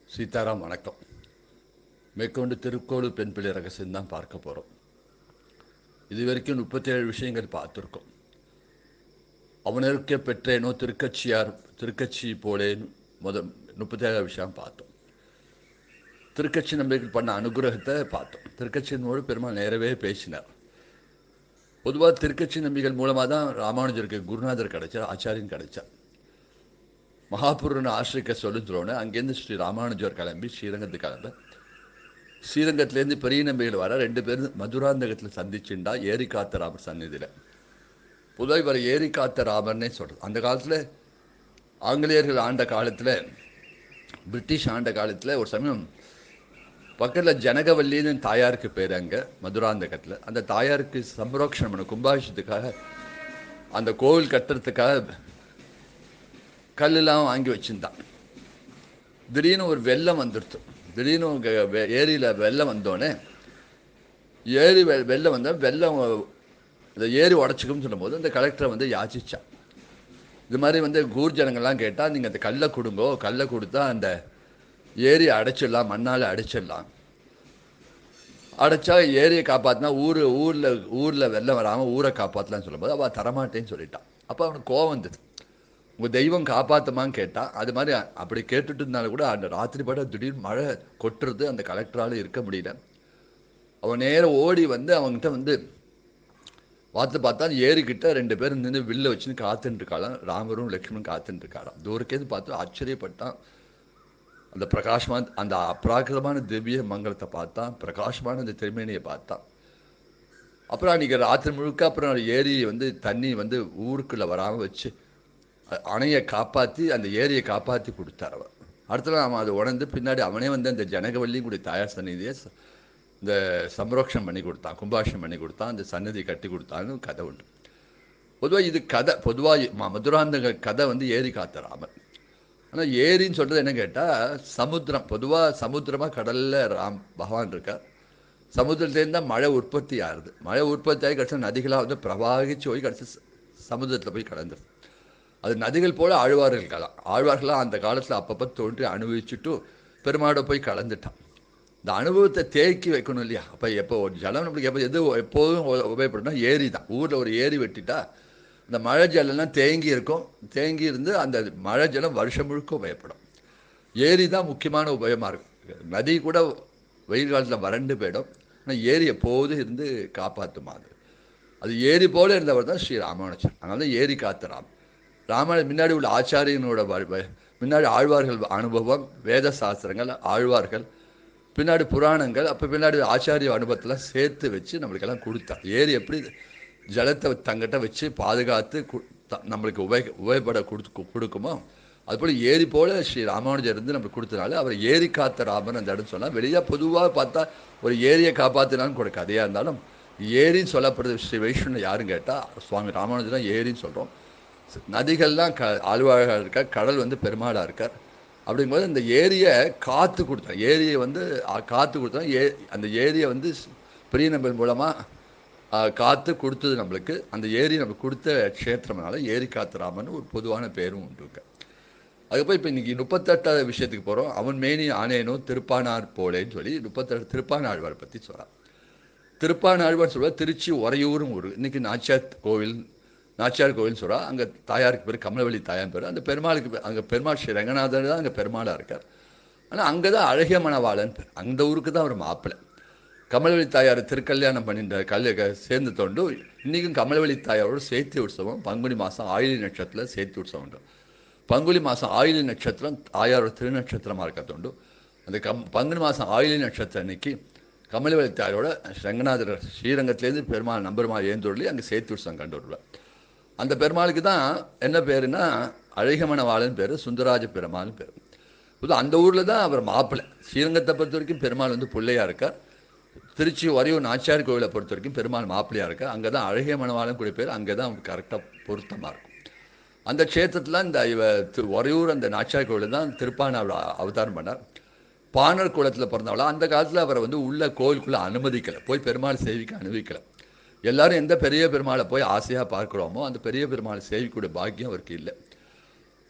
சீதாராம் வணக்கம் மேற்கொண்டு திருக்கோளூர் பெண் பிள்ளை ரகசியம் தான் பார்க்க போகிறோம் இது வரைக்கும் முப்பத்தேழு விஷயங்கள் பார்த்துருக்கோம் அவனருக்கே பெற்றேனோ திருக்கட்சியார் திருக்கட்சி போலேன்னு முத முப்பத்தேழு விஷயம் பார்த்தோம் திருக்கட்சி நம்பிக்கை பண்ண அனுகிரகத்தை பார்த்தோம் திருக்கட்சியினோடு பெருமாள் நேரவே பேசினார் பொதுவாக திருக்கட்சி நம்பிகள் மூலமாக தான் ராமானுஜருக்கு குருநாதர் கிடைச்சார் ஆச்சாரியன் கிடைச்சார் மகாபுருன்னு ஆசிரிக்க சொல்லுறோன்னு அங்கேருந்து ஸ்ரீ ராமானுஜர் கிளம்பி ஸ்ரீரங்கத்துக்கு கிளம்ப ஸ்ரீரங்கத்துலேருந்து பெரிய நம்பிகள் வர ரெண்டு பேரும் மதுராந்தகத்தில் சந்திச்சுண்டா ஏரி காத்த ராமர் சந்நிதியில் பொதுவாக இவர் ஏரி காத்த ராமர்னே சொல்கிறது அந்த காலத்தில் ஆங்கிலேயர்கள் ஆண்ட காலத்தில் பிரிட்டிஷ் ஆண்ட காலத்தில் ஒரு சமயம் பக்கத்தில் ஜனகவல்லின்னு தாயாருக்கு பேர் அங்கே மதுராந்தகத்தில் அந்த தாயாருக்கு சம்ரோக்ஷணம் பண்ண கும்பாபிஷத்துக்காக அந்த கோவில் கட்டுறதுக்காக கல்லெல்லாம் வாங்கி வச்சுருந்தான் திடீர்னு ஒரு வெள்ளம் வந்துடுத்து திடீர்னு ஏரியில் வெள்ளம் வந்தோடனே ஏரி வெ வெள்ளம் வந்தால் வெள்ளம் இந்த ஏரி உடச்சிக்கும்னு சொல்லும்போது அந்த கலெக்டரை வந்து யாச்சிச்சான் இது மாதிரி வந்து கூர் ஜனங்கள்லாம் கேட்டால் நீங்கள் அந்த கல்லை கொடுங்கோ கல்லை கொடுத்தா அந்த ஏரி அடைச்சிடலாம் மண்ணால் அடைச்சிடலாம் அடைச்சா ஏரியை காப்பாற்றினா ஊர் ஊரில் ஊரில் வெள்ளம் வராமல் ஊரை காப்பாற்றலாம்னு சொல்லும்போது அவள் தரமாட்டேன்னு சொல்லிட்டான் அப்போ அவனுக்கு கோவம் வந்தது உங்கள் தெய்வம் காப்பாற்றுமான்னு கேட்டான் அது மாதிரி அப்படி கேட்டுட்டு இருந்தாலும் கூட அந்த ராத்திரி பட திடீர்னு மழை கொட்டுறது அந்த கலெக்டரால் இருக்க முடியல அவன் நேரம் ஓடி வந்து அவங்ககிட்ட வந்து பார்த்து பார்த்தா ஏறிக்கிட்ட ரெண்டு பேரும் நின்று வில்ல வச்சுன்னு காத்துட்டு இருக்காளாம் ராமரும் லக்ஷ்மணும் காத்துட்டு இருக்காளாம் தூரக்கேந்து பார்த்து ஆச்சரியப்பட்டான் அந்த பிரகாசமான அந்த அப்ராகிரமான திவ்ய மங்களத்தை பார்த்தான் பிரகாசமான அந்த திருமேனியை பார்த்தான் அப்புறம் அன்றைக்கி ராத்திரி முழுக்க அப்புறம் ஏரி வந்து தண்ணி வந்து ஊருக்குள்ளே வராமல் வச்சு அணையை காப்பாற்றி அந்த ஏரியை காப்பாற்றி கொடுத்தார் அவன் அடுத்த நாள் அவன் அதை உணர்ந்து பின்னாடி அவனே வந்து அந்த ஜனகவல்லியும் கூட தாயார் சந்நிதியை இந்த சம்ரோக்ஷம் பண்ணி கொடுத்தான் கும்பாஷம் பண்ணி கொடுத்தான் அந்த சன்னதி கட்டி கொடுத்தான்னு கதை உண்டு பொதுவாக இது கதை பொதுவாக மதுராந்தக கதை வந்து ஏரி காத்த ராமன் ஆனால் ஏரின்னு சொல்கிறது என்ன கேட்டால் சமுத்திரம் பொதுவாக சமுத்திரமாக கடலில் ராம் பகவான் இருக்கார் சமுத்திரத்துலேருந்து தான் மழை உற்பத்தி ஆகுது மழை உற்பத்தி ஆகி கிடச்சா நதிகளாக வந்து பிரவாகிச்சு போய் கிடச்சி சமுத்திரத்தில் போய் கலந்துரும் அது நதிகள் போல் ஆழ்வார்கள் காலம் ஆழ்வார்கள்லாம் அந்த காலத்தில் அப்பப்போ தோன்றி அனுபவிச்சுட்டு பெருமாடை போய் கலந்துட்டான் இந்த அனுபவத்தை தேக்கி வைக்கணும் இல்லையா அப்போ எப்போ ஒரு ஜலம் நம்மளுக்கு எப்போ எது எப்போதும் உபயோகப்படும்னா ஏரி தான் ஊரில் ஒரு ஏரி வெட்டிட்டா இந்த மழை ஜலம்லாம் தேங்கி இருக்கும் தேங்கி இருந்து அந்த மழை ஜலம் வருஷம் முழுக்க உபயோகப்படும் ஏரி தான் முக்கியமான உபயோகமாக இருக்கும் நதி கூட வெயில் காலத்தில் வறண்டு போயிடும் ஆனால் ஏரி எப்போதும் இருந்து காப்பாற்றுமா அது அது ஏரி போல இருந்தவர் தான் ஸ்ரீ ராமானுஜர் அதனால தான் ஏரி காத்த ராம் ராமாயண முன்னாடி உள்ள ஆச்சாரியனோட முன்னாடி ஆழ்வார்கள் அனுபவம் வேத சாஸ்திரங்கள் ஆழ்வார்கள் பின்னாடி புராணங்கள் அப்போ பின்னாடி ஆச்சாரிய அனுபவத்தெல்லாம் சேர்த்து வச்சு நம்மளுக்கெல்லாம் கொடுத்தார் ஏரி எப்படி ஜலத்தை தங்கிட்ட வச்சு பாதுகாத்து நம்மளுக்கு உபய உபயோகப்பட கொடுத்து கொடுக்குமோ அதுபோல் ஏரி போல் ஸ்ரீ ராமானுஜர் இருந்து நம்மளுக்கு கொடுத்தனால அவர் ஏரி காத்த ராமன் அந்த இடம் சொன்னால் வெளியாக பொதுவாக பார்த்தா ஒரு ஏரியை காப்பாற்றினாலும் கூட கதையாக இருந்தாலும் ஏரின்னு சொல்லப்படுறது ஸ்ரீ வைஷ்ணவன் யாரும் கேட்டால் சுவாமி ராமானுஜர் தான் ஏரின்னு சொல்கிறோம் நதிகள்லாம் க ஆழ்வாழாக இருக்கார் கடல் வந்து பெருமாளாக இருக்கார் அப்படிங்கும்போது அந்த ஏரியை காற்று கொடுத்தோம் ஏரியை வந்து காற்று கொடுத்தோம் ஏ அந்த ஏரியை வந்து பெரிய நம்பர் மூலமாக காற்று கொடுத்தது நம்மளுக்கு அந்த ஏரி நம்மளுக்கு கொடுத்த க்ஷேத்திரம்னால ஏரி காத்துராமன் ஒரு பொதுவான பேரும் உண்டுங்க அதுக்கப்புறம் இப்போ இன்றைக்கி முப்பத்தெட்டாவது விஷயத்துக்கு போகிறோம் அவன் மேனி ஆனேனோ திருப்பானார் போலேன்னு சொல்லி முப்பத்தெட்டு திருப்பானாழ்வார் பற்றி சொல்கிறான் திருப்பானாழ்வார் சொல்லுவார் திருச்சி உறையூரும் ஊர் இன்றைக்கி நாச்சியார் கோவில் நாச்சியார் கோவில்னு சொல்கிறா அங்கே தாயாருக்கு பேர் கமலவள்ளி தாயார் பேர் அந்த பெருமாளுக்கு அங்கே பெருமாள் ஸ்ரீ ரங்கநாதர் தான் அங்கே பெருமாளாக இருக்கார் ஆனால் அங்கே தான் அழகிய மணவாளன் பேர் அந்த ஊருக்கு தான் அவர் மாப்பிள்ளை கமலவள்ளி தாயார் திருக்கல்யாணம் பண்ணின்ற கல் சேர்ந்து தொண்டு இன்றைக்கும் கமலவள்ளி தாயாரோட சேர்த்தி உற்சவம் பங்குனி மாதம் ஆயிலி நட்சத்திரத்தில் சேர்த்தி உற்சவம் உண்டு பங்குனி மாதம் ஆயிலி நட்சத்திரம் தாயாரோட திருநட்சத்திரமாக இருக்க தொண்டு அந்த கம் பங்குனி மாதம் ஆயிலி நட்சத்திரம் அன்னைக்கு கமலவள்ளி தாயாரோட ரங்கநாதர் ஸ்ரீரங்கத்துலேருந்து பெருமாள் நம்பெருமாள் ஏந்தொருளி அங்கே சேர்த்தி உற்சவம் கண்டு வருவார் அந்த பெருமாளுக்கு தான் என்ன பேருன்னா அழகமணவாளன் பேர் சுந்தராஜ பெருமாள்னு பேர் புது அந்த ஊரில் தான் அவர் மாப்பிள்ளை ஸ்ரீரங்கத்தை பொறுத்த வரைக்கும் பெருமாள் வந்து பிள்ளையாக இருக்கார் திருச்சி வரையும் நாச்சியார் கோவிலை பொறுத்த வரைக்கும் பெருமாள் மாப்பிள்ளையாக இருக்கார் அங்கே தான் அழகிய மணவாளன் கூட பேர் அங்கே தான் அவருக்கு கரெக்டாக பொருத்தமாக இருக்கும் அந்த க்ஷேத்திரத்தில் இந்த இவ உறையூர் அந்த நாச்சியார் கோவிலில் தான் திருப்பானாவில் அவதாரம் பண்ணார் பாணர் குளத்தில் பிறந்தவளா அந்த காலத்தில் அவரை வந்து உள்ள கோவிலுக்குள்ளே அனுமதிக்கலை போய் பெருமாள் சேவிக்க அனுமதிக்கலை எல்லாரும் எந்த பெரிய பெருமாளை போய் ஆசையாக பார்க்குறோமோ அந்த பெரிய பெருமாளை சேவிக்கூடிய பாக்கியம் அவருக்கு இல்லை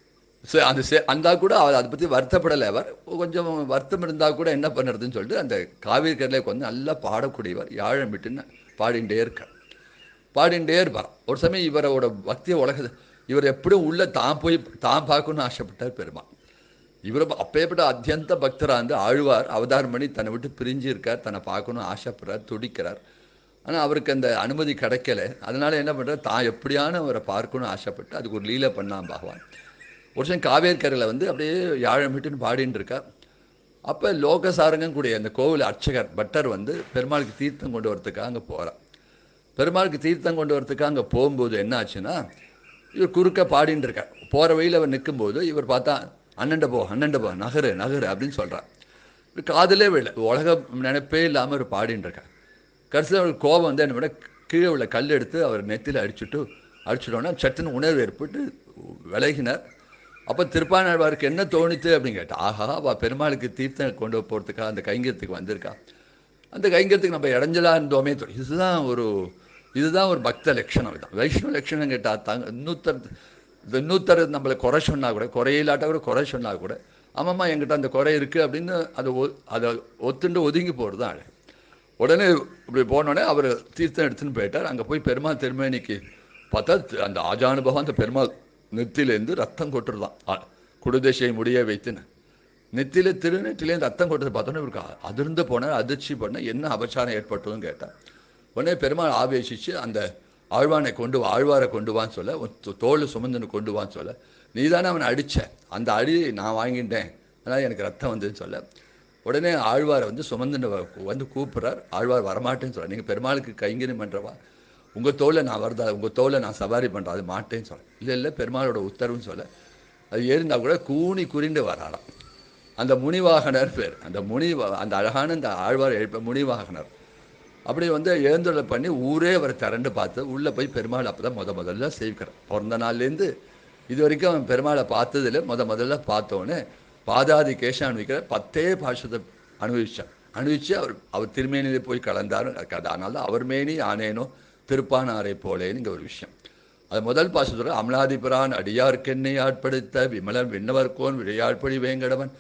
சரி அந்த சே அந்த கூட அவர் அதை பற்றி வருத்தப்படலை அவர் கொஞ்சம் வருத்தம் இருந்தால் கூட என்ன பண்ணுறதுன்னு சொல்லிட்டு அந்த காவிரி கரையில வந்து நல்லா பாடக்கூடியவர் யாழம் விட்டுன்னு பாடிண்டே இருக்கார் பாடிண்டே இருப்பார் ஒரு சமயம் இவரோட பக்திய உலக இவர் எப்படியும் உள்ள தான் போய் தான் பார்க்கணும்னு ஆசைப்பட்டார் பெருமாள் இவர் அப்பேற்பட்ட அத்தியந்த பக்தராக இருந்து ஆழ்வார் அவதாரம் பண்ணி தன்னை விட்டு பிரிஞ்சு இருக்கார் தன்னை பார்க்கணும் ஆசைப்படுறார் துடிக்கிறார் ஆனால் அவருக்கு அந்த அனுமதி கிடைக்கல அதனால என்ன பண்ணுறார் தான் எப்படியான அவரை பார்க்கணும்னு ஆசைப்பட்டு அதுக்கு ஒரு லீலை பண்ணான் பகவான் ஒரு சமயம் காவேரி கரையில் வந்து அப்படியே யாழமிட்டுன்னு பாடின்னு இருக்கார் அப்போ லோகசாரங்கம் கூடிய அந்த கோவில் அர்ச்சகர் பட்டர் வந்து பெருமாளுக்கு தீர்த்தம் கொண்டு வரதுக்காக அங்கே போகிறார் பெருமாளுக்கு தீர்த்தம் கொண்டு வரதுக்காக அங்கே போகும்போது என்ன ஆச்சுன்னா இவர் குறுக்க பாடின்னு இருக்கார் போகிற வழியில் அவர் நிற்கும்போது இவர் பார்த்தா அண்ணண்ட போ அண்ணண்ட போ நகரு நகரு அப்படின்னு சொல்கிறார் இவர் காதலே விழல உலக நினைப்பே இல்லாமல் அவர் பாடின்னு இருக்கார் கடைசியில் அவருக்கு கோபம் வந்து என்ன பண்ண கீழே உள்ள கல் எடுத்து அவர் நெத்தியில் அடிச்சுட்டு அடிச்சுட்டோன்னா சட்டுன்னு உணர்வு ஏற்பட்டு விலகினார் அப்போ திருப்பானாழ்வாருக்கு என்ன தோணுச்சு அப்படின்னு கேட்டா ஆஹா அவ பெருமாளுக்கு தீர்த்தம் கொண்டு போகிறதுக்காக அந்த கைங்கரத்துக்கு வந்திருக்கா அந்த கைங்கரத்துக்கு நம்ம இடைஞ்சலா இருந்தோமே தோணும் இதுதான் ஒரு இதுதான் ஒரு பக்த லட்சணம் இதுதான் வைஷ்ணவ லட்சணம் கேட்டால் தாங்க இன்னொருத்தர் இன்னொருத்தர் நம்மளை குறை சொன்னா கூட குறையில்லாட்டா கூட குறை சொன்னா கூட ஆமாம்மா என்கிட்ட அந்த குறை இருக்குது அப்படின்னு அதை ஒ அதை ஒத்துண்டு ஒதுங்கி போகிறது தான் அழகு உடனே இப்படி போனோடனே அவர் தீர்த்தம் எடுத்துன்னு போயிட்டார் அங்கே போய் பெருமாள் திருமேனிக்கு பார்த்தா தி- அந்த ஆஜானுபவம் அந்த பெருமாள் நெத்திலேருந்து ரத்தம் கொட்டுறதான் ஆ, குடுதசையை முடிய வைத்துன்னு நெத்தியில திருநெத்திலேருந்து ரத்தம் கொட்டுறது பார்த்தோன்னே இவருக்கு அ- அதிர்ந்து போனார் அதிர்ச்சி பண்ண என்ன அபச்சாரம் ஏற்பட்டதுன்னு கேட்டார் உடனே பெருமாள் ஆவேசிச்சு அந்த ஆழ்வானை கொண்டு வா ஆழ்வாரை கொண்டு வான்னு சொல்ல உன் தோ- தோல் சுமந்துன்னு கொண்டு வான்னு சொல்ல நீ தானே அவனை அடிச்ச அந்த அடி நான் வாங்கிட்டேன் அதனால் எனக்கு ரத்தம் வந்ததுன்னு சொல்ல உடனே ஆழ்வாரை வந்து சுமந்துன்னு வ- வந்து கூப்பிட்றார் ஆழ்வார் வரமாட்டேன்னு சொல்ல நீங்கள் பெருமாளுக்கு கைங்கரியம் பண்ணுறவா உங்கள் தோலை நான் வரதா உங்கள் தோலை நான் சவாரி பண்ணுறேன் அது மாட்டேன்னு சொல்ல இல்லை இல்லை பெருமாளோட உத்தரவுன்னு சொல்ல அது ஏறினா கூட கூனி குறிண்டு வராராம் அந்த முனிவாகனர் பேர் அந்த முனி அந்த அழகான அந்த ஆழ்வார் எழுப்ப முனிவாகனர் அப்படி வந்து எழுந்துள்ள பண்ணி ஊரே அவரை திரண்டு பார்த்து உள்ளே போய் பெருமாள் அப்போ தான் முத முதல்ல சேவிக்கிறார் பிறந்த நாள்லேருந்து இது வரைக்கும் அவன் பெருமாளை பார்த்ததில் முத முதல்ல பார்த்தோன்னே பாதாதி கேசம் அனுபவிக்கிற பத்தே பாஷத்தை அனுபவிச்சார் அனுபவிச்சு அவர் அவர் திருமேனிலே போய் கலந்தார் கதை அதனால தான் அவர் மேனி ஆனேனோ திருப்பானாரை போலேன்னு ஒரு விஷயம் அது முதல் பாசத்தோட அமலாதிபுரான் அடியார்க்கென்னை ஆட்படுத்த விமலன் விண்ணவர்கோன் விளையாட்படி வேங்கடவன்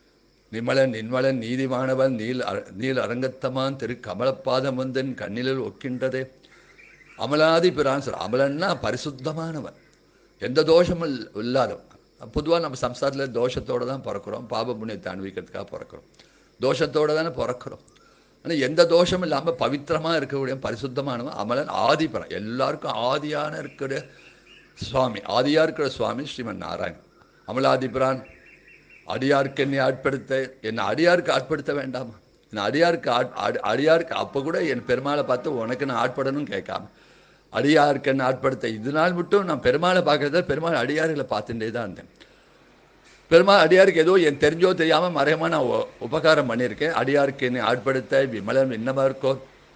நிமலன் நின்மலன் நீதிமானவன் நீல் அர- நீல் அரங்கத்தமான் திரு கமலப்பாதம் வந்தன் கண்ணிலில் ஒக்கின்றதே அமலாதி பிரான் சொல்ற அமலன்னா பரிசுத்தமானவன் எந்த தோஷமும் இல்- இல்லாதவன் பொதுவாக நம்ம சம்சாரத்தில் தோஷத்தோட தான் பிறக்கிறோம் பாப புண்ணியத்தை அனுபவிக்கிறதுக்காக பிறக்கிறோம் தோஷத்தோட தானே பிறக்கிறோம் ஆனால் எந்த தோஷமும் இல்லாமல் பவித்திரமாக இருக்கக்கூடிய பரிசுத்தமானவன் அமலன் ஆதிபரன் எல்லாருக்கும் ஆதியான இருக்கிற சுவாமி ஆதியா இருக்கிற சுவாமி ஸ்ரீமன் நாராயண் அமலாதிபிரான் அடியாருக்கு என்னை ஆட்படுத்த என்னை அடியாருக்கு ஆட்படுத்த வேண்டாமா என் அடியாருக்கு ஆட் அடி- அடியாருக்கு அப்போ கூட என் பெருமாளை பார்த்து உனக்கு நான் ஆட்படணும்னு கேட்காம அடியாருக்கு என்ன ஆட்படுத்த இது நாள் மட்டும் நான் பெருமாளை பார்க்கறத பெருமாள் அடியார்களை பார்த்துட்டே தான் இருந்தேன் பெருமாள் அடியாருக்கு ஏதோ என் தெரிஞ்சோ தெரியாமல் மறையமாக நான் உ- உபகாரம் பண்ணியிருக்கேன் அடியாருக்கு என்னை ஆட்படுத்த விமலன் விண்ணமா இருக்கோ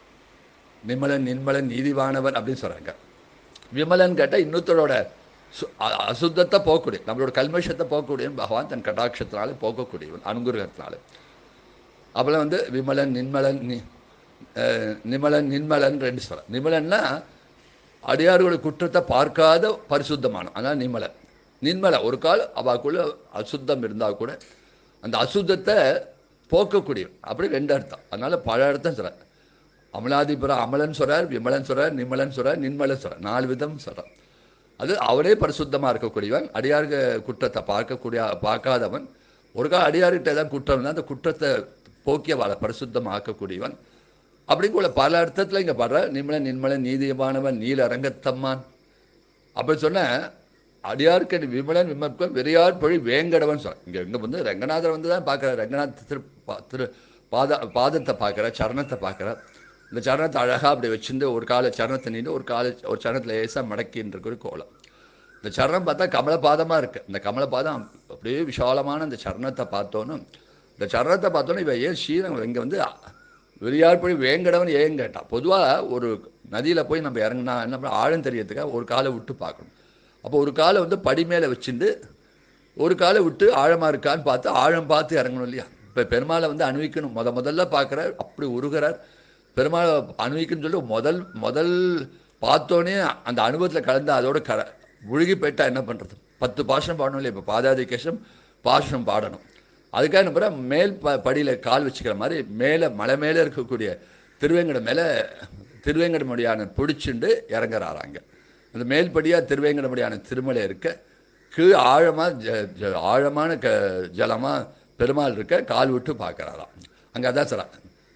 நிமலன் நின்மலன் நீதிவானவன் அப்படின்னு சொல்கிறாங்க விமலன் கேட்டால் இன்னொருத்தரோட சு- அ- அசுத்தத்தை போக்கக்கூடிய நம்மளோட கல்மஷத்தை போக்கக்கூடியவன் பகவான் தன் கடாட்சத்தினால போக்கக்கூடியவன் அனுகிரகத்தினால அப்புறம் வந்து விமலன் நின்மலன் நி அஹ், நிமலன் நின்மலன் ரெண்டு சொல்ல நிமலன்னா அடியார்களுடைய குற்றத்தை பார்க்காத பரிசுத்தமானம் அதான் நிமலன் நின்மல ஒரு கால் அவாக்குள்ள அசுத்தம் இருந்தால் கூட அந்த அசுத்தத்தை போக்கக்கூடியவன் அப்படி ரெண்டு அர்த்தம் அதனால பல அர்த்தம் சொல்கிறார் அமலாதிபுரம் அமலன் சொல்றார் விமலன் சொல்றார் நிமலன் சொல்றார் நின்மலன் சொல்றார் நாலு விதம் சொல்றார் அது அவரே பரிசுத்தமாக இருக்கக்கூடியவன் அடியார்க குற்றத்தை பார்க்கக்கூடிய பார்க்காதவன் ஒரு கால அடியார்கிட்ட ஏதாவது குற்றம் இருந்தால் அந்த குற்றத்தை போக்கிய வாழ பரிசுத்தமாக்கக்கூடியவன் அப்படி கூட பல அர்த்தத்தில் இங்கே பாடுற நிமலன் நின்மலன் நீதியமானவன் நீல அரங்கத்தம்மான் அப்படி சொன்ன அடியார்க்கு விமலன் விமர்க்கன் வெறியார் பொழி வேங்கடவன் சொல்ல இங்கே இங்கே வந்து ரங்கநாதர் வந்து தான் பார்க்குற ரங்கநாத் திரு பா- திரு பாத பாதத்தை பார்க்குற சரணத்தை பார்க்குற இந்த சரணத்தை அழகாக அப்படி வச்சிருந்து ஒரு கால சரணத்தை நீண்டு ஒரு கால ஒரு சரணத்தில் லேசாக மடக்கின்னு இருக்கிற கோலம் இந்த சரணம் பார்த்தா கமலபாதமாக இருக்குது இந்த கமலபாதம் அப்படியே விஷாலமான இந்த சரணத்தை பார்த்தோன்னு இந்த சரணத்தை பார்த்தோன்னே இவன் ஏன் ஸ்ரீரங்கம் இங்கே வந்து வெறியார்படி வேங்கடவன் ஏன் கேட்டான் பொதுவாக ஒரு நதியில் போய் நம்ம இறங்கினா என்ன பண்ண ஆழம் தெரியறதுக்காக ஒரு காலை விட்டு பார்க்கணும் அப்போ ஒரு காலை வந்து படி மேலே வச்சுட்டு ஒரு காலை விட்டு ஆழமாக இருக்கான்னு பார்த்து ஆழம் பார்த்து இறங்கணும் இல்லையா இப்போ பெருமாளை வந்து அனுபவிக்கணும் முத முதல்ல பார்க்குறார் அப்படி உருகிறார் பெருமாளை அனுபவிக்கணும்னு சொல்லி முதல் முதல் பார்த்தோன்னே அந்த அனுபவத்தில் கலந்து அதோட க முழுகி போயிட்டா என்ன பண்ணுறது பத்து பாஷம் பாடணும் இல்லை இப்போ பாதாதி கேசம் பாஷம் பாடணும் அதுக்காக என்ன பண்ணுறா, மேல் ப படியில் கால் வச்சுக்கிற மாதிரி மேலே மலை மேலே இருக்கக்கூடிய திருவேங்கடம் மேலே திருவேங்கடமுடியான பிடிச்சிண்டு இறங்குறாராங்க அந்த மேல்படியாக திருவேங்கடமுடியான திருமலை இருக்க கீழ் ஆழமாக ஜ ஜ ஆழமான க ஜலமாக பெருமாள் இருக்க கால் விட்டு பார்க்குறாராம் அங்கே அதான் சொல்கிறான்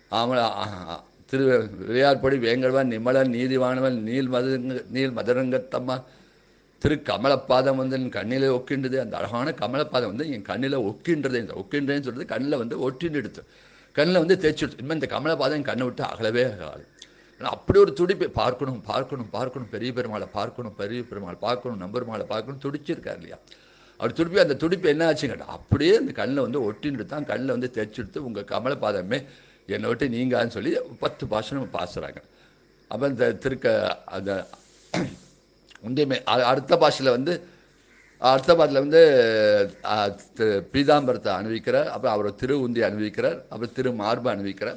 அவன் திரு விளையாட்படி வேங்கடவன் நிமலன் நீதிவானவன் நீல் மதுரங்க நீல் மதுரங்கத்தம்மா திரு கமலப்பாதம் வந்து என் கண்ணில் ஒக்கின்றது அந்த அழகான கமலப்பாதம் வந்து என் கண்ணில் ஒக்கின்றதே இந்த ஒக்கின்றேன்னு சொல்றது கண்ணில் வந்து ஒட்டின்னு எடுத்து கண்ணில் வந்து தேய்ச்சி எடுத்து இனிமேல் இந்த கமலப்பாதம் என் கண்ணை விட்டு அகலவே ஆகாது ஆனா அப்படி ஒரு துடிப்பு பார்க்கணும் பார்க்கணும் பார்க்கணும் பெரிய பெருமாளை பார்க்கணும் பெரிய பெருமாளை பார்க்கணும் நம்பெருமாளை பார்க்கணும் துடிச்சிருக்கார் இல்லையா அவர் துடிப்பி அந்த துடிப்பு என்ன ஆச்சுன்னு கேட்டா அப்படியே அந்த கண்ணில் வந்து ஒட்டின்னு தான் கண்ணில் வந்து தேய்ச்சி எடுத்து உங்கள் கமலப்பாதமே என்னை விட்டு நீங்கான்னு சொல்லி பத்து பாசனம் பாசுறாங்க அப்போ இந்த திருக்க அந்த உண்மையுமே அ- அடுத்த பாஷையில் வந்து அடுத்த பாட்டில் வந்து அ, திரு பீதாம்பரத்தை அணிவிக்கிறார் அப்புறம் அவர் திரு உந்தி அணிவிக்கிறார் அப்புறம் திரு மார்பை அணிவிக்கிறார்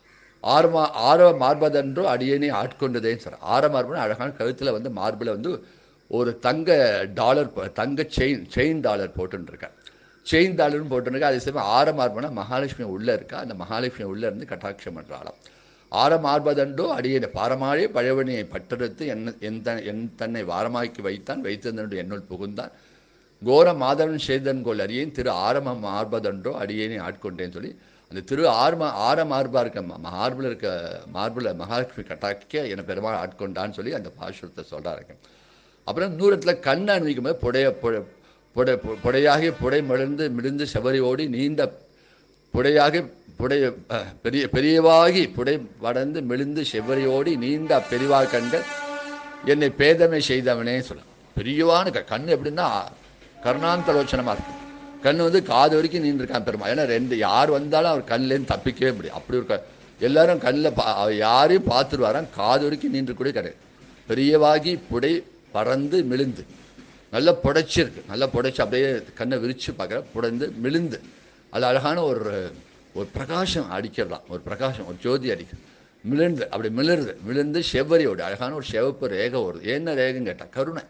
ஆரமா ஆரவ மார்பதன்றோ அடியேனே ஆட்கொண்டதேன்னு சொல்கிறார் ஆர மார்புன்னு அழகான கழுத்தில் வந்து மார்பில் வந்து ஒரு தங்க டாலர் போ- தங்க செயின் செயின் டாலர் போட்டுருக்கார் செயின் டாலர்னு போட்டுருக்கா அதே சமயம் ஆர மார்புனா மகாலட்சுமி உள்ளே இருக்கா அந்த மகாலட்சுமி உள்ளே இருந்து கட்டாட்சம் பண்ணுறாளாம் ஆர மார்பதண்டோ அடியேனை பாரமாழே பழவனியை பட்டெடுத்து என்ன என் த- என் தன்னை வாரமாக்கி வைத்தான் வைத்ததன்று என்னுள் புகுந்தான் கோர மாதவன் செய்தன் கோல் அறியேன் திரு ஆரம மார்பதன்றோ அடியேனே ஆட்கொண்டேன்னு சொல்லி அந்த திரு ஆர்ம ஆர மார்பா இருக்க ம- மார்பில் இருக்க மார்பில் மகாலட்சுமி கட்டாக்க என்னை பெருமாள் ஆட்கொண்டான்னு சொல்லி அந்த பாசுரத்தை சொல்கிறாருங்க அப்புறம் நூறத்தில் கண் அணிவிக்கும் போது புடைய புட- புடை பு- புடையாகி புடை மலர்ந்து மிடுந்து செவரி ஓடி நீண்ட புடையாகி புடை அஹ், பெரிய பெரியவாகி புடை வடர்ந்து மெலிந்து செவ்வரியோடி நீண்ட பெரிவா கண்கள் என்னை பேதமை செய்தவனே சொல்ல பெரியவான க கண் எப்படின்னா கருணாந்தலோச்சனமாக இருக்கும் கண் வந்து காது வரைக்கும் நீண்டிருக்கான் பெருமா ஏன்னா ரெண்டு யார் வந்தாலும் அவர் கண்ணிலேருந்து தப்பிக்கவே முடியும் அப்படி ஒரு க- எல்லாரும் கண்ணில் பா அவர் யாரையும் பார்த்துட்டு வரான் காது வரைக்கும் நின்று கூட கிடையாது பெரியவாகி புடை பறந்து மிழுந்து நல்லா புடைச்சிருக்கு நல்லா புடைச்சி அப்படியே கண்ணை விரித்து பார்க்குற புடைந்து மிழுந்து அது அழகான ஒரு ஒரு பிரகாசம் அடிக்கிறதாம் ஒரு பிரகாசம் ஒரு ஜோதி அடிக்கிறது மிளந்து அப்படி மிளருது மிளந்து செவ்வரியோடு அழகான ஒரு சிவப்பு ரேகை வருது என்ன ரேகைன்னு கேட்டால் கருணை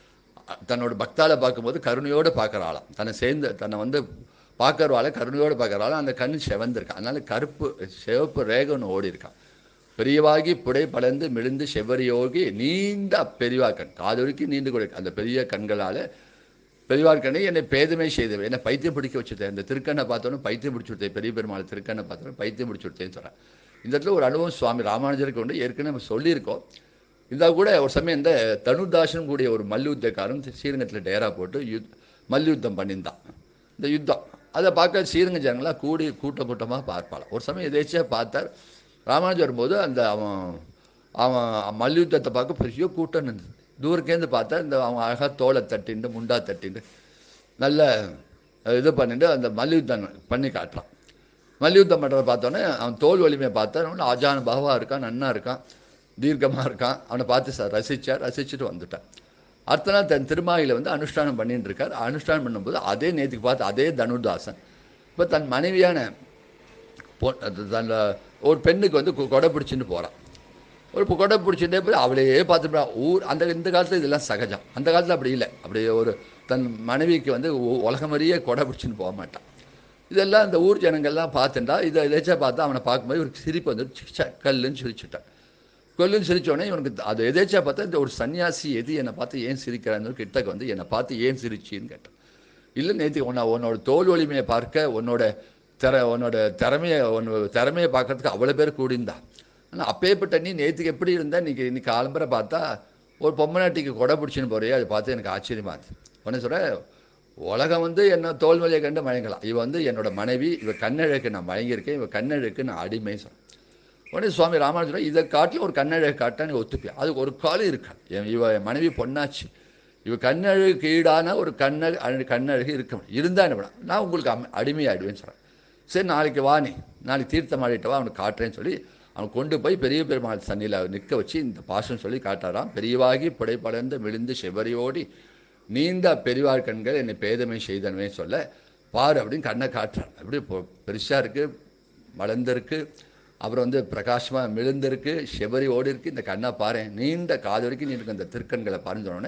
அ- தன்னோட பக்தால பார்க்கும்போது கருணையோடு பார்க்குறாளாம் தன்னை சேர்ந்து தன்னை வந்து பார்க்கறவாள கருணையோடு பார்க்கறாளாம் அந்த கண் செவந்திருக்கான் அதனால கருப்பு சிவப்பு ரேகை ஒன்று ஓடி இருக்கான் பெரியவாகி புடை பலந்து மிழுந்து செவ்வரியோகி நீண்ட பெரியவா கண் காது வரைக்கும் நீண்டு கூட அந்த பெரிய கண்களால் பெரியவார் கண்ணை என்னை பேதமை செய்தவை என்னை பைத்தியம் பிடிக்க வச்சுட்டேன் இந்த திருக்கண்ணை பார்த்தோன்னே பைத்தியம் பிடிச்சி விட்டேன் பெரிய பெருமாள் திருக்கண்ணை பார்த்தோன்னே பைத்தியம் பிடிச்சி விட்டேன்னு சொல்கிறேன் இந்த இடத்துல ஒரு அனுபவம் சுவாமி ராமானுஜருக்கு உண்டு ஏற்கனவே நம்ம சொல்லியிருக்கோம் இருந்தால் கூட ஒரு சமயம் இந்த தனுர்தாசன் கூடிய ஒரு மல்யுத்தக்காரன் ஸ்ரீரங்கத்தில் டேரா போட்டு யுத் மல்யுத்தம் பண்ணியிருந்தான் இந்த யுத்தம் அதை பார்க்க ஸ்ரீரங்க ஜனங்களாம் கூடி கூட்ட கூட்டமாக பார்ப்பாள் ஒரு சமயம் எதேச்சியாக பார்த்தார் ராமானுஜர் வரும்போது அந்த அவன் அவன் மல்யுத்தத்தை பார்க்க பெரிய கூட்டம் நின்றுது தூரக்கேந்து பார்த்தா இந்த அவன் அழகாக தோலை தட்டிண்டு முண்டா தட்டிண்டு நல்ல இது பண்ணிட்டு அந்த மல்யுத்தம் பண்ணி காட்டுறான் மல்யுத்தம் பண்ணுறத பார்த்தோன்னே அவன் தோல் வலிமையை பார்த்தா அவன் ஆஜான பாவா இருக்கான் நன்னா இருக்கான் தீர்க்கமாக இருக்கான் அவனை பார்த்து சார் ரசிச்சார் ரசிச்சுட்டு வந்துட்டான் அடுத்த நாள் தன் திருமாயில வந்து அனுஷ்டானம் பண்ணிட்டு இருக்கார் அனுஷ்டானம் பண்ணும்போது அதே நேற்றுக்கு பார்த்து அதே தனுர்தாசன் இப்போ தன் மனைவியான பொ- அது தன் ஒரு பெண்ணுக்கு வந்து கொ- கொடை பிடிச்சின்னு போகிறான் ஒரு இப்போ கொடை பிடிச்சிட்டே போய் அவளையே பார்த்துப்பா ஊர் அந்த இந்த காலத்தில் இதெல்லாம் சகஜம் அந்த காலத்தில் அப்படி இல்லை அப்படி ஒரு தன் மனைவிக்கு வந்து உ- உலகம் வரையே கொடை பிடிச்சின்னு போக மாட்டான் இதெல்லாம் இந்த ஊர் ஜனங்கள்லாம் பார்த்துட்டா இதை எதாச்சும் பார்த்தா அவனை பார்க்கும்போது இவருக்கு சிரிப்பு வந்து ச்ச, கல்லுன்னு சிரிச்சுட்டான் கொல்லுன்னு சிரிச்சோடனே இவனுக்கு அது எதேச்சா பார்த்தா இந்த ஒரு சன்னியாசி எது என்னை பார்த்து ஏன் சிரிக்கிறான்னு கிட்டக்க வந்து என்னை பார்த்து ஏன் சிரிச்சின்னு கேட்டான் இல்லை நேற்று உன்னை உன்னோட தோல் வலிமையை பார்க்க உன்னோட திற உன்னோட திறமையை உன்னோட திறமையை பார்க்கறதுக்கு அவ்வளோ பேர் கூடியிருந்தா ஆனால் அப்பேற்பட்ட நீ நேற்றுக்கு எப்படி இருந்தா இன்னைக்கு இன்னைக்கு ஆலம்பரை பார்த்தா ஒரு பொம்மநாட்டிக்கு கொடை பிடிச்சின்னு போறியே அதை பார்த்து எனக்கு ஆச்சரியமா இருந்துச்சு உடனே சொல்கிறேன் உலகம் வந்து என்ன தோல்வலியை கண்டு மயங்கலாம் இவ வந்து என்னோட மனைவி இவ கண்ணழகு நான் மயங்கியிருக்கேன் இவ கண்ணழகு நான் அடிமை சொல்றேன் உடனே சுவாமி ராமானுஜர் இதை காட்டிலும் ஒரு கண்ணழகு காட்டா நீ ஒத்துப்பியா அதுக்கு ஒரு காலம் இருக்கா என் இவ என் மனைவி பொண்ணாச்சு இவ கண்ணழகுக்கு ஈடான ஒரு கண்ணழகு அழகு- கண்ணழகு இருக்க முடியும் இருந்தா என்ன பண்ண நான் உங்களுக்கு அம- அடிமையாயிடுவேன்னு சொல்கிறேன் சரி நாளைக்கு வா நீ நாளைக்கு தீர்த்தம் ஆடிட்டவா அவனுக்கு காட்டுறேன்னு சொல்லி அவன் கொண்டு போய் பெரிய பெருமாள் சன்னியில் நிற்க வச்சு இந்த பாசம் சொல்லி காட்டாராம் பெரியவாகி புடைப்படர்ந்து விழுந்து செவரியோடி நீண்ட பெரிவார் கண்கள் என்னை பேதமை செய்தனவே சொல்ல பாரு அப்படின்னு கண்ணை காட்டுறான் அப்படி பெருசாக இருக்குது வளர்ந்துருக்கு அப்புறம் வந்து பிரகாசமாக மிழுந்திருக்கு செவரி ஓடி இருக்கு இந்த கண்ணை பாரு நீண்ட காது வரைக்கும் நீ இருக்கு அந்த திருக்கண்களை பாருன்னு சொன்னோடனே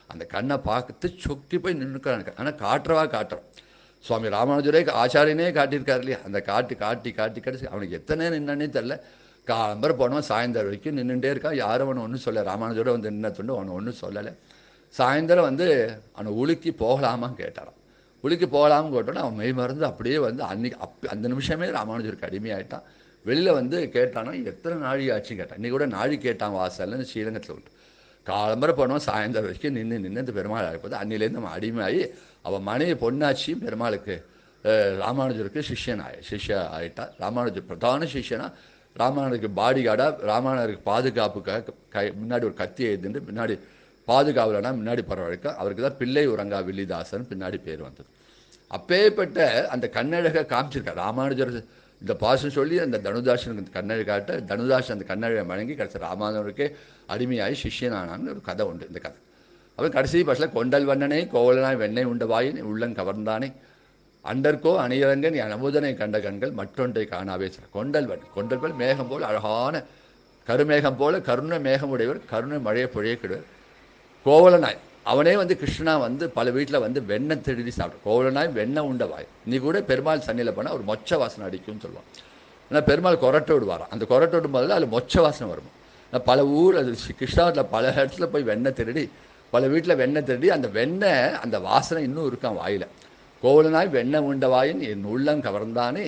அந்த கண்ணை பார்த்து சொக்கி போய் நின்றுக்கிறான் ஆனால் காட்டுறவா காட்டுறான் சுவாமி ராமானுஜரே ஆச்சாரியனே காட்டியிருக்காரு இல்லையா அந்த காட்டி காட்டி காட்டி காட்டி அவனுக்கு எத்தனை நின்னே தெரில காலம்பரம் போனவன் சாயந்தரம் வரைக்கும் நின்றுட்டே இருக்கான் யாரும் அவனை ஒன்றும் சொல்ல ராமானுஜரோட வந்து நின்ன துண்டு அவனை ஒன்றும் சொல்லலை சாயந்தரம் வந்து அவனை உலுக்கி போகலாமான்னு கேட்டாரான் உலுக்கி போகலாம்னு கேட்டோன்னே அவன் மெய் மறந்து அப்படியே வந்து அன்னைக்கு அப் அந்த நிமிஷமே ராமானுஜருக்கு அடிமையாயிட்டான் வெளியில் வந்து கேட்டானோ எத்தனை நாழி ஆச்சுன்னு கேட்டான் இன்னைக்கு கூட நாழி கேட்டான் வாசல்னு ஸ்ரீரங்கத்தில் விட்டு காலம்பரம் போனோம் சாயந்தரம் வரைக்கும் நின்று நின்று இந்த பெருமாள் ஆகிப்போது அன்னிலேருந்து நம்ம அடிமையாகி அவன் மனைவி பொன்னாச்சியும் பெருமாளுக்கு அஹ், ராமானுஜருக்கு சிஷ்யன் ஆய சிஷ்ய ஆயிட்டா ராமானுஜர் பிரதான சிஷ்யனா ராமானுஜருக்கு பாடி கார்டாக ராமானுஜருக்கு பாதுகாப்புக்காக கை முன்னாடி ஒரு கத்தி எழுதுண்டு பின்னாடி பாதுகாவலனா முன்னாடி பரவாயில்ல அவருக்கு தான் பிள்ளை உரங்கா வில்லிதாசன் பின்னாடி பேர் வந்தது அப்பேற்பட்ட அந்த கண்ணழகை காமிச்சிருக்கார் ராமானுஜர் இந்த பாசம் சொல்லி அந்த தனுதாசனுக்கு அந்த கண்ணழை காட்ட தனுதாசன் அந்த கண்ணழை வழங்கி கடைசி ராமானுஜருக்கே அடிமையாகி சிஷ்யனானான்னு ஒரு கதை உண்டு இந்த கதை அவர் கடைசி பஸ்ஸில் கொண்டல் வண்ணனே கோவலனாய் வெண்ணெய் உண்ட வாயின் உள்ளங் கவர்ந்தானே அண்டர்கோ அணியரங்கன் என் அமுதனை கண்ட கண்கள் மற்றொன்றை காணாவே சொல்ற. கொண்டல் வன் கொண்டல் போல் மேகம் போல் அழகான கருமேகம் போல கருணை மேகம் உடையவர் கருணை மழையை பொழியக்கிடுவர் கோவலனாய் அவனே வந்து கிருஷ்ணா வந்து பல வீட்டில் வந்து வெண்ணெய் திருடி சாப்பிடும் கோவலனாய் வெண்ணெய் உண்ட வாய் நீ கூட பெருமாள் சன்னியில் போனால் ஒரு மொச்ச வாசனை அடிக்கும்னு சொல்லுவான் ஆனால் பெருமாள் கொரட்டை விடுவாராம் அந்த கொரட்டை விடும் போதில் அதில் மொச்ச வாசனை வரும் நான் பல ஊர் அது சி- கிருஷ்ணாவரத்தில் பல இடத்துல போய் வெண்ணெய் திருடி பல வீட்டில் வெண்ணெய் திருடி அந்த வெண்ணெய் அந்த வாசனை இன்னும் இருக்கான் வாயில் கோவலனாய் வெண்ணெய் உண்ட வாயின் என் உள்ளம் கவர்ந்தானே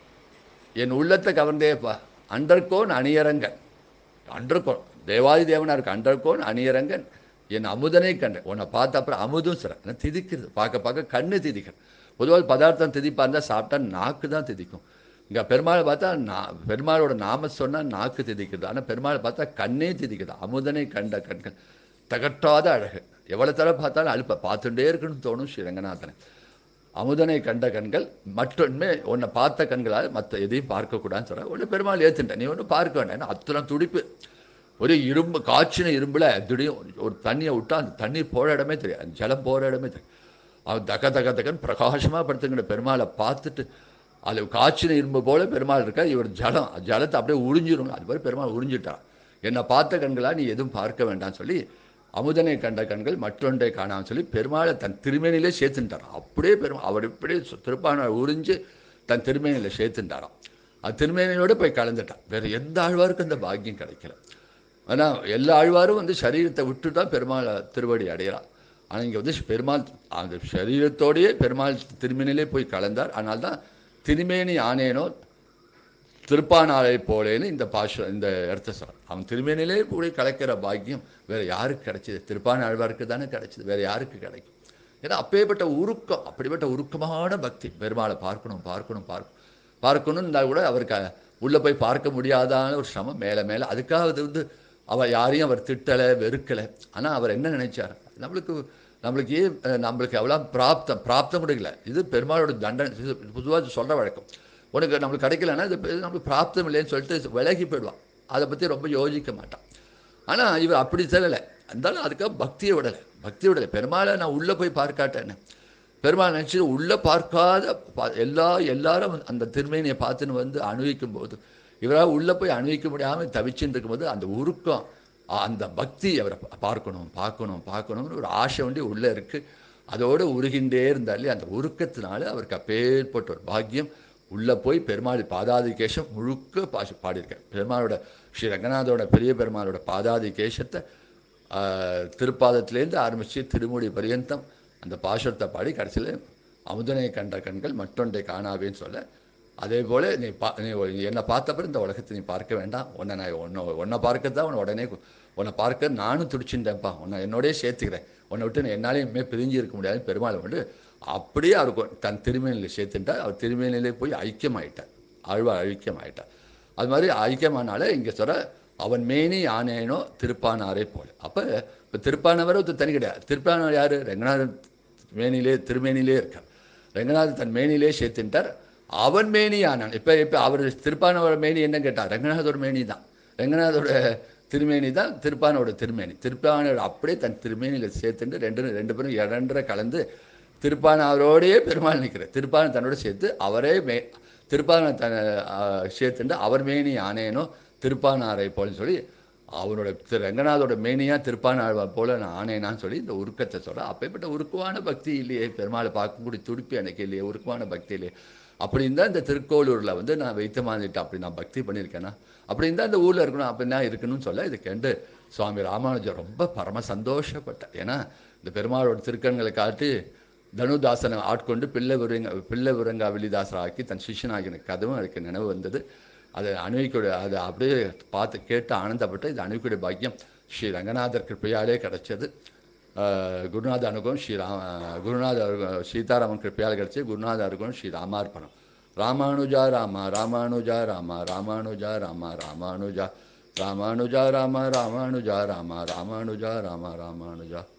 என் உள்ளத்தை கவர்ந்தேப்பா அண்டர்கோன் அணியரங்கன் அண்டர்கோன் தேவாதி தேவனா இருக்கு அண்டர்கோன் அணியரங்கன் என் அமுதனை கண்டேன் உன்னை பார்த்த அப்புறம் அமுதும் சிற ஏன்னா திதிக்கிறது பார்க்க பார்க்க கண்ணு திதிக்கிறது பொதுவாக பதார்த்தம் திதிப்பா இருந்தால் சாப்பிட்டா நாக்கு தான் திதிக்கும் இங்கே பெருமாளை பார்த்தா நா பெருமாளோட நாம சொன்னால் நாக்கு திதிக்கிறது ஆனால் பெருமாளை பார்த்தா கண்ணே திதிக்குது அமுதனை கண்ட கண்கள் தகட்டாத அழகு எவ்வளோ தடவை பார்த்தாலும் அழுப்ப பார்த்துட்டே இருக்கணும்னு தோணும் ஸ்ரீ ரங்கநாதனை அமுதனை கண்ட கண்கள் மற்றொன்மே உன்னை பார்த்த கண்களால் மற்ற எதையும் பார்க்கக்கூடாதுன்னு சொல்ற உடனே பெருமாள் ஏத்துட்டேன் நீ ஒன்றும் பார்க்க வேண்டாம் ஏன்னா அத்தனை துடிப்பு ஒரு இரும்பு காய்ச்சின இரும்புல திடீர்னு ஒரு தண்ணியை விட்டா அந்த தண்ணி போகிற இடமே தெரியும் அந்த ஜலம் போகிற இடமே தெரியும் அவன் தக தக தகன்னு பிரகாசமாக படுத்துங்கிற பெருமாளை பார்த்துட்டு அது காய்ச்சின இரும்பு போல பெருமாள் இருக்கா இவர் ஜலம் ஜலத்தை அப்படியே உறிஞ்சிரும் அது மாதிரி பெருமாள் உறிஞ்சிட்டான் என்னை பார்த்த கண்களா நீ எதுவும் பார்க்க வேண்டாம்னு சொல்லி அமுதனை கண்ட கண்கள் மற்றொன்றை காணாமல் சொல்லி பெருமாளை தன் திருமேனிலே சேர்த்துட்டாராம் அப்படியே பெருமா அவர் இப்படியே சு- திருப்பானை உறிஞ்சு தன் திருமேனியில் சேர்த்துட்டாராம் அது திருமேனியோடு போய் கலந்துட்டான் வேற எந்த ஆழ்வாருக்கும் அந்த பாக்கியம் கிடைக்கல ஆனால் எல்லா ஆழ்வாரும் வந்து சரீரத்தை விட்டு தான் பெருமாள் திருவடி அடையறான் ஆனால் இங்கே வந்து பெருமாள் அந்த சரீரத்தோடையே பெருமாள் திருமேனிலே போய் கலந்தார் அதனால தான் திருமேனி ஆனேனோ திருப்பானாலை போலேன்னு இந்த பாஷ இந்த இடத்த சொல்றான் அவன் திருமேனிலே போய் கலக்கிற பாக்கியம் வேற யாருக்கு கிடைச்சது திருப்பான ஆழ்வாருக்கு தானே கிடைச்சது வேற யாருக்கு கிடைக்கும் ஏன்னா அப்பேற்பட்ட உருக்கம் அப்படிப்பட்ட உருக்கமான பக்தி பெருமாளை பார்க்கணும் பார்க்கணும் பார்க்கணும் பார்க்கணும்னு இருந்தால் கூட அவருக்கு அ- உள்ள போய் பார்க்க முடியாதான ஒரு சிரமம் மேலே மேலே அதுக்காக அது வந்து அவர் யாரையும் அவர் திட்டலை வெறுக்கலை ஆனால் அவர் என்ன நினைச்சார் நம்மளுக்கு நம்மளுக்கு ஏன் அஹ், நம்மளுக்கு எவ்வளோ பிராப்தம் பிராப்தம் முடியல இது பெருமாளோட தண்டனை இது பொதுவாக சொல்கிற வழக்கம் உனக்கு நம்மளுக்கு கிடைக்கலன்னா இது பெ- நம்மளுக்கு பிராப்தம் இல்லைன்னு சொல்லிட்டு விலகி போயிடுவான் அதை பற்றி ரொம்ப யோசிக்க மாட்டான் ஆனால் இவர் அப்படி செல்லலை இருந்தாலும் அதுக்காக பக்தியை விடலை பக்தியை விடலை பெருமாளை நான் உள்ளே போய் பார்க்காட்டேன்னு பெருமாள் நினச்சி உள்ளே பார்க்காத பா- எல்லா எல்லாரும் அந்த திருமேனியை பார்த்துன்னு வந்து அனுபவிக்கும் போது இவரால் உள்ளே போய் அனுபவிக்க முடியாமல் தவிச்சுட்டு இருக்கும்போது அந்த உருக்கம் அ- அந்த பக்தி அவரை பா- பார்க்கணும் பார்க்கணும் பார்க்கணும்னு ஒரு ஆசை வண்டி உள்ளே இருக்குது அதோடு உருகின்றே இருந்தாலே அந்த உருக்கத்தினால அவருக்கு அப்பேற்பட்ட ஒரு பாக்கியம் உள்ளே போய் பெருமாள் பாதாதி கேசம் முழுக்க பாஷ பாடியிருக்கார் பெருமாளோட ஸ்ரீ ரங்கநாதோட பெரிய பெருமாளோட பாதாதி கேசத்தை ஆஹ், திருப்பாதத்திலேருந்து ஆரம்பித்து திருமுடி பரியந்தம் அந்த பாசுரத்தை பாடி கடைசியில் அமுதனை கண்ட கண்கள் மற்றொன்றை காணாவேன்னு சொல்ல அதே போல் நீ பா நீ என்னை பார்த்தப்பறம் இந்த உலகத்தை நீ பார்க்க வேண்டாம் உன்னை நான் உன்னை உன்னை பார்க்க தான் உன்னை உடனே கு- உன்னை பார்க்க நானும் துடிச்சுட்டேன்ப்பா உன்னை என்னோடய சேர்த்துக்கிறேன் உன்னை விட்டு நான் என்னாலே இனிமேல் பிரிஞ்சு இருக்க முடியாது பெருமாள் வந்து அப்படியே அவருக்கு தன் திருமேனியில் சேர்த்துட்டார் அவர் திருமேனிலே போய் ஐக்கியமாயிட்டார் ஆழ்வார் ஐக்கியமாயிட்டார் அது மாதிரி ஐக்கியமானால இங்கே சொல்ற அவன் மேனி ஆனேனோ திருப்பானாரே போல அப்போ இப்போ திருப்பானவர் ஒருத்தர் தனி கிடையாது திருப்பானவர் யார் ரங்கநாதன் மேனிலே திருமேனிலே இருக்கார் ரங்கநாதன் தன் மேனிலே சேர்த்துட்டார் அவன் மேனி ஆனான் இப்போ இப்போ அவர் திருப்பானவர் மேனி என்ன கேட்டார் ரங்கநாதோட மேனி தான் ரங்கநாதோட திருமேனி தான் திருப்பானோட திருமேனி திருப்பானோட அப்படியே தன் திருமேனியில் சேர்த்துட்டு ரெண்டு ரெண்டு பேரும் இரண்டரை கலந்து திருப்பான அவரோடையே பெருமாள் நிற்கிறார் திருப்பான தன்னோட சேர்த்து அவரே மே திருப்பான தன் சேர்த்துட்டு அவர் மேனி ஆனேனோ திருப்பானாரை போல சொல்லி அவனோட திரு ரங்கநாதோட மேனியா திருப்பானாழ்வா போல நான் ஆனேனான்னு சொல்லி இந்த உருக்கத்தை சொல்ல அப்பேற்பட்ட உருக்குவான பக்தி இல்லையே பெருமாளை பார்க்கக்கூடிய துடிப்பு எனக்கு இல்லையே உருக்குவான பக்தி இல்லையே அப்படின்னு தான் இந்த திருக்கோளூரில் வந்து நான் வைத்தமானிட்டு அப்படி நான் பக்தி பண்ணியிருக்கேனா அப்படின்னு தான் இந்த ஊரில் இருக்கணும் அப்படி தான் இருக்கணும்னு சொல்ல இது கேண்டு சுவாமி ராமானுஜர் ரொம்ப பரம சந்தோஷப்பட்டார் ஏன்னா இந்த பெருமாளோட திருக்கண்களை காட்டி தனுதாசனை ஆட்கொண்டு பிள்ளை விருங்க பிள்ளை விருங்கா வில்லிதாசர் ஆக்கி தன் சிஷ்யனாகின கதவும் எனக்கு நினைவு வந்தது அது அணுவிக்குடைய அதை அப்படியே பார்த்து கேட்டு ஆனந்தப்பட்டு இது அணுவிக்குடைய பாக்கியம் ஸ்ரீ ரங்கநாதர் கிருப்பையாலே கிடைச்சது ஆஹ் குருநாத அனுபவம் ஸ்ரீ ராம குருநாத அனுபவம் சீதாராமன் கிருப்பையால் கிடைச்சி குருநாத அனுபவம் ஸ்ரீ ராமார்ப்பணம் ராமானுஜா ராமா ராமானுஜா ராமா ராமானுஜா ராமா ராமானுஜா ராமானுஜா ராமா ராமானுஜா ராமா ராமானுஜா ராமா ராமானுஜா